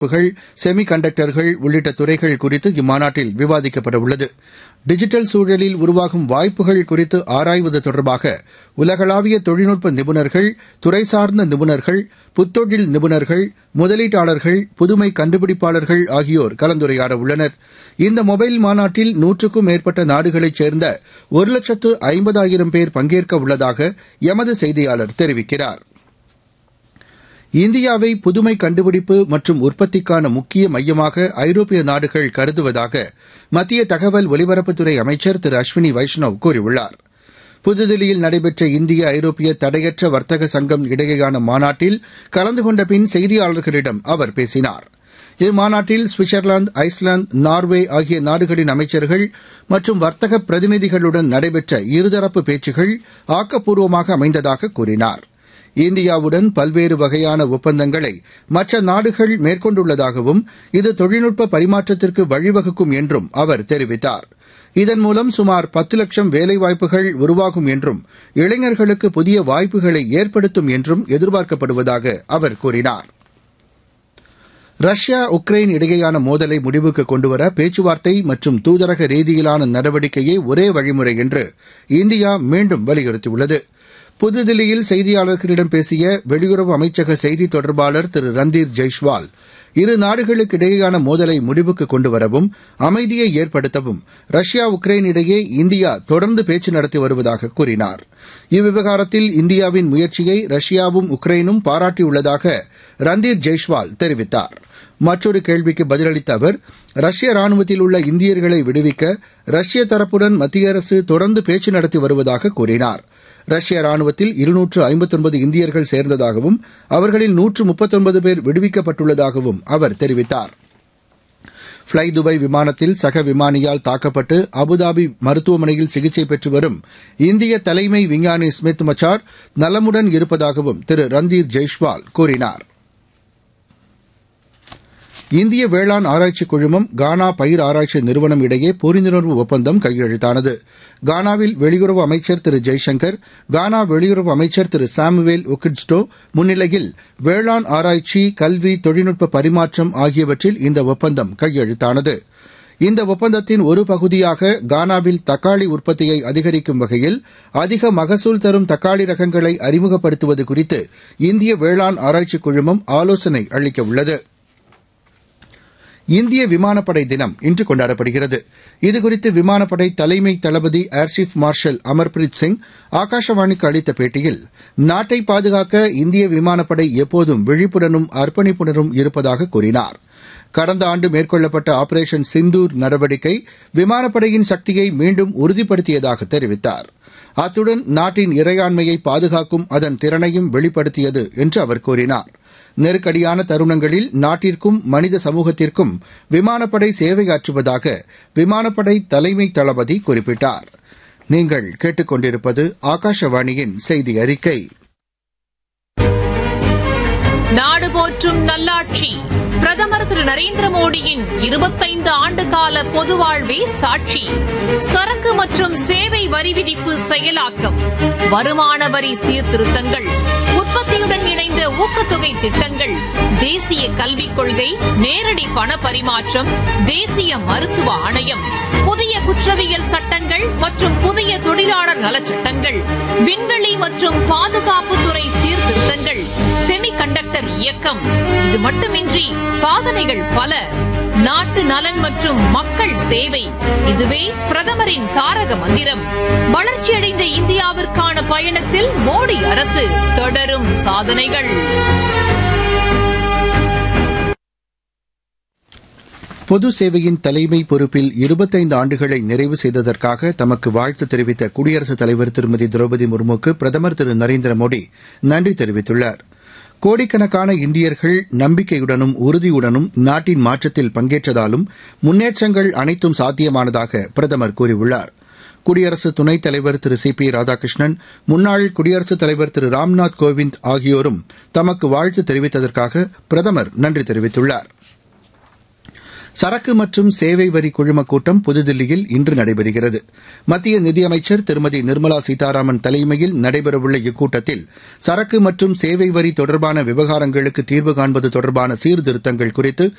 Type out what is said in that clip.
கள் செமி கண்டக்டர்கள் உள்ளிட்ட துறைகள் குறித்து இம்மாநாட்டில் விவாதிக்கப்பட உள்ளது டிஜிட்டல் சூழலில் உருவாகும் வாய்ப்புகள் குறித்து ஆராய்வது தொடர்பாக உலகளாவிய தொழில்நுட்ப நிபுணர்கள் துறை சார்ந்த நிபுணர்கள் புத்தொழில் நிபுணர்கள் முதலீட்டாளர்கள் புதுமை கண்டுபிடிப்பாளர்கள் ஆகியோர் கலந்துரையாட உள்ளனர் இந்த மொபைல் மாநாட்டில் நூற்றுக்கும் மேற்பட்ட நாடுகளைச் சேர்ந்த ஒரு லட்சத்து ஐம்பதாயிரம் பேர் பங்கேற்க உள்ளதாக எமது செய்தியாளர் தெரிவிக்கிறார் இந்தியாவை புதுமை கண்டுபிடிப்பு மற்றும் உற்பத்திக்கான முக்கிய மையமாக ஐரோப்பிய நாடுகள் கருதுவதாக மத்திய தகவல் ஒலிபரப்புத்துறை அமைச்சர் திரு அஸ்வினி வைஷ்ணவ் கூறியுள்ளார் புதுதில்லியில் நடைபெற்ற இந்திய ஐரோப்பிய தடையற்ற வர்த்தக சங்கம் இடையேயான மாநாட்டில் கலந்து கொண்ட பின் செய்தியாளர்களிடம் அவர் பேசினார் இம்மாநாட்டில் சுவிட்சர்லாந்து ஐஸ்லாந்து நார்வே ஆகிய நாடுகளின் அமைச்சர்கள் மற்றும் வர்த்தக பிரதிநிதிகளுடன் நடைபெற்ற இருதரப்பு பேச்சுகள் ஆக்கப்பூர்வமாக அமைந்ததாக கூறினார் இந்தியாவுடன் பல்வேறு வகையான ஒப்பந்தங்களை மற்ற நாடுகள் மேற்கொண்டுள்ளதாகவும் இது தொழில்நுட்ப பரிமாற்றத்திற்கு வழிவகுக்கும் என்றும் அவர் தெரிவித்தார் இதன் மூலம் சுமார் பத்து லட்சம் வேலைவாய்ப்புகள் உருவாகும் என்றும் இளைஞர்களுக்கு புதிய வாய்ப்புகளை ஏற்படுத்தும் என்றும் எதிர்பார்க்கப்படுவதாக அவர் கூறினார் ரஷ்யா உக்ரைன் இடையேயான மோதலை முடிவுக்கு கொண்டுவர பேச்சுவார்த்தை மற்றும் தூதரக ரீதியிலான நடவடிக்கையே ஒரே வழிமுறை என்று இந்தியா மீண்டும் வலியுறுத்தியுள்ளது புதுதில்லியில் செய்தியாளர்களிடம் பேசிய வெளியுறவு அமைச்சக செய்தி தொடர்பாளர் திரு ரந்தீர் ஜெய்ஷ்வால் இரு நாடுகளுக்கு இடையேயான மோதலை முடிவுக்கு கொண்டுவரவும் அமைதியை ஏற்படுத்தவும் ரஷ்யா உக்ரைன் இடையே இந்தியா தொடர்ந்து பேச்சு நடத்தி வருவதாக கூறினார் இவ்விவகாரத்தில் இந்தியாவின் முயற்சியை ரஷ்யாவும் உக்ரைனும் பாராட்டியுள்ளதாக ரந்தீர் ஜெய்ஷ்வால் தெரிவித்தார் மற்றொரு கேள்விக்கு பதிலளித்த அவர் ரஷ்ய ராணுவத்தில் உள்ள இந்தியர்களை விடுவிக்க ரஷ்ய தரப்புடன் மத்திய அரசு தொடர்ந்து பேச்சு நடத்தி வருவதாக கூறினார் ரஷ்ய ராணுவத்தில் இருநூற்று ஐம்பத்தொன்பது இந்தியர்கள் சேர்ந்ததாகவும் அவர்களில் நூற்று முப்பத்தொன்பது பேர் விடுவிக்கப்பட்டுள்ளதாகவும் அவர் தெரிவித்தார் ஃப்ளை துபாய் விமானத்தில் சக விமானியால் தாக்கப்பட்டு அபுதாபி மருத்துவமனையில் சிகிச்சை பெற்று வரும் இந்திய தலைமை விஞ்ஞானி ஸ்மித் மச்சார் நலமுடன் இருப்பதாகவும் திரு ரந்தீர் ஜெய்ஷ்வால் கூறினார் இந்திய வேளாண் ஆராய்ச்சி குழுமம் கானா பயிர் ஆராய்ச்சி நிறுவனம் இடையே புரிந்துணர்வு ஒப்பந்தம் கையெழுத்தானது கானாவில் வெளியுறவு அமைச்சர் திரு ஜெய்சங்கர் கானா வெளியுறவு அமைச்சர் திரு சாமுவேல் ஒக்கிட்ஸ்டோ முன்னிலையில் வேளாண் ஆராய்ச்சி கல்வி தொழில்நுட்ப பரிமாற்றம் ஆகியவற்றில் இந்த ஒப்பந்தம் கையெழுத்தானது இந்த ஒப்பந்தத்தின் ஒரு பகுதியாக கானாவில் தக்காளி உற்பத்தியை அதிகரிக்கும் வகையில் அதிக மகசூல் தரும் தக்காளி ரகங்களை அறிமுகப்படுத்துவது குறித்து இந்திய வேளாண் ஆராய்ச்சி குழுமம் ஆலோசனை அளிக்க உள்ளது இந்திய விமானப்படை தினம் இன்று கொண்டாடப்படுகிறது இதுகுறித்து விமானப்படை தலைமை தளபதி ஏர்சீப் மார்ஷல் அமர்பிரீத் சிங் ஆகாஷவாணிக்கு அளித்த பேட்டியில் நாட்டை பாதுகாக்க இந்திய விமானப்படை எப்போதும் விழிப்புடனும் அர்ப்பணிப்புடனும் இருப்பதாக கூறினார் கடந்த ஆண்டு மேற்கொள்ளப்பட்ட ஆபரேஷன் சிந்தூர் நடவடிக்கை விமானப்படையின் சக்தியை மீண்டும் உறுதிப்படுத்தியதாக தெரிவித்தார் அத்துடன் நாட்டின் இறையாண்மையை பாதுகாக்கும் அதன் திறனையும் வெளிப்படுத்தியது என்று அவர் கூறினார் நெருக்கடியான தருணங்களில் நாட்டிற்கும் மனித சமூகத்திற்கும் விமானப்படை சேவையாற்றுவதாக விமானப்படை தலைமை தளபதி குறிப்பிட்டார் நீங்கள் கேட்டுக்கொண்டிருப்பது ஆகாஷவாணியின் செய்தி அறிக்கை நாடு போற்றும் நல்லாட்சி பிரதமர் திரு நரேந்திர மோடியின் இருபத்தைந்து ஆண்டு கால பொது வாழ்வே சாட்சி சரக்கு மற்றும் சேவை வரி விதிப்பு செயலாக்கம் வருமான வரி சீர்திருத்தங்கள் உற்பத்தியுடன் இணைந்த ஊக்கத்தொகை திட்டங்கள் தேசிய கல்விக் கொள்கை நேரடி பண பரிமாற்றம் தேசிய மருத்துவ ஆணையம் புதிய குற்றவியல் சட்டங்கள் மற்றும் புதிய தொழிலாளர் நலச்சட்டங்கள் விண்வெளி மற்றும் பாதுகாப்புத்துறை சீர்திருத்தங்கள் செமி கண்டக்டர் இயக்கம் இது மட்டுமின்றி சாதனைகள் பல நாட்டு நலன் மற்றும் மக்கள் சேவை இதுவே பிரதமரின் தாரக மந்திரம் வளர்ச்சியடைந்த இந்தியாவிற்கான பயணத்தில் மோடி அரசு தொடரும் சாதனைகள் பொது சேவையின் தலைமை பொறுப்பில் இருபத்தைந்து ஆண்டுகளை நிறைவு செய்ததற்காக தமக்கு வாழ்த்து தெரிவித்த குடியரசுத் தலைவர் திருமதி திரௌபதி முர்முக்கு பிரதமர் திரு நரேந்திர மோடி நன்றி தெரிவித்துள்ளார் கோடிக்கணக்கான இந்தியர்கள் நம்பிக்கையுடனும் உறுதியுடனும் நாட்டின் மாற்றத்தில் பங்கேற்றதாலும் முன்னேற்றங்கள் அனைத்தும் சாத்தியமானதாக பிரதமர் கூறியுள்ளார் குடியரசு துணைத் தலைவர் திரு சி பி ராதாகிருஷ்ணன் முன்னாள் குடியரசுத் தலைவர் திரு ராம்நாத் கோவிந்த் ஆகியோரும் தமக்கு வாழ்த்து தெரிவித்ததற்காக பிரதமர் நன்றி தெரிவித்துள்ளார் சரக்கு மற்றும் சேவை வரி குழும கூட்டம் புதுதில்லியில் இன்று நடைபெறுகிறது மத்திய நிதியமைச்சர் திருமதி நிர்மலா சீதாராமன் தலைமையில் நடைபெறவுள்ள இக்கூட்டத்தில் சரக்கு மற்றும் சேவை வரி தொடர்பான விவகாரங்களுக்கு தீர்வு காண்பது தொடர்பான சீர்திருத்தங்கள் குறித்து